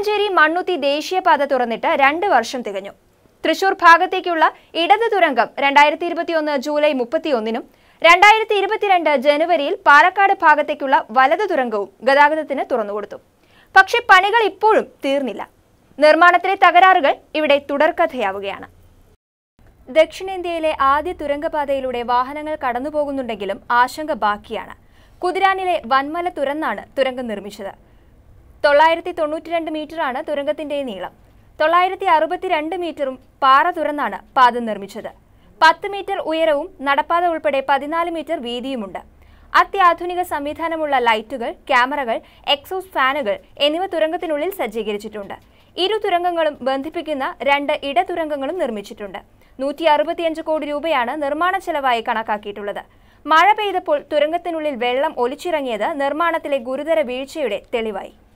വടക്കാഞ്ചേരി മണ്ണുത്തി ദേശീയപാത തുറന്നിട്ട് രണ്ട് വർഷം തികഞ്ഞു തൃശൂർ ഭാഗത്തേക്കുള്ള ഇടത് തുരങ്കം രണ്ടായിരത്തി ഇരുപത്തിയൊന്ന് ജൂലൈ മുപ്പത്തിയൊന്നിനും രണ്ടായിരത്തി ഇരുപത്തിരണ്ട് ജനുവരിയിൽ പാലക്കാട് ഭാഗത്തേക്കുള്ള വലത് തുരങ്കവും ഗതാഗതത്തിന് തുറന്നുകൊടുത്തു പക്ഷേ പണികൾ ഇപ്പോഴും തീർന്നില്ല നിർമ്മാണത്തിലെ തകരാറുകൾ ഇവിടെ തുടർക്കഥയാവുകയാണ് ദക്ഷിണേന്ത്യയിലെ ആദ്യ തുരങ്കപാതയിലൂടെ വാഹനങ്ങൾ കടന്നുപോകുന്നുണ്ടെങ്കിലും ആശങ്ക ബാക്കിയാണ് കുതിരാനിലെ വൻമല തുറന്നാണ് തുരങ്കം നിർമ്മിച്ചത് തൊള്ളായിരത്തി തൊണ്ണൂറ്റിരണ്ട് മീറ്ററാണ് തുരങ്കത്തിന്റെ നീളം തൊള്ളായിരത്തി അറുപത്തിരണ്ട് മീറ്ററും പാറ തുറന്നാണ് പാത നിർമ്മിച്ചത് പത്ത് മീറ്റർ ഉയരവും നടപ്പാത ഉൾപ്പെടെ പതിനാല് മീറ്റർ വീതിയുമുണ്ട് അത്യാധുനിക സംവിധാനമുള്ള ലൈറ്റുകൾ ക്യാമറകൾ എക്സോസ് ഫാനുകൾ എന്നിവ തുരങ്കത്തിനുള്ളിൽ സജ്ജീകരിച്ചിട്ടുണ്ട് ഇരു തുരങ്കങ്ങളും ബന്ധിപ്പിക്കുന്ന രണ്ട് ഇടതുരങ്കങ്ങളും നിർമ്മിച്ചിട്ടുണ്ട് നൂറ്റി അറുപത്തിയഞ്ച് കോടി രൂപയാണ് നിർമ്മാണ ചെലവായി കണക്കാക്കിയിട്ടുള്ളത് മഴ പെയ്തപ്പോൾ തുരങ്കത്തിനുള്ളിൽ വെള്ളം ഒലിച്ചിറങ്ങിയത് നിർമ്മാണത്തിലെ ഗുരുതര വീഴ്ചയുടെ തെളിവായി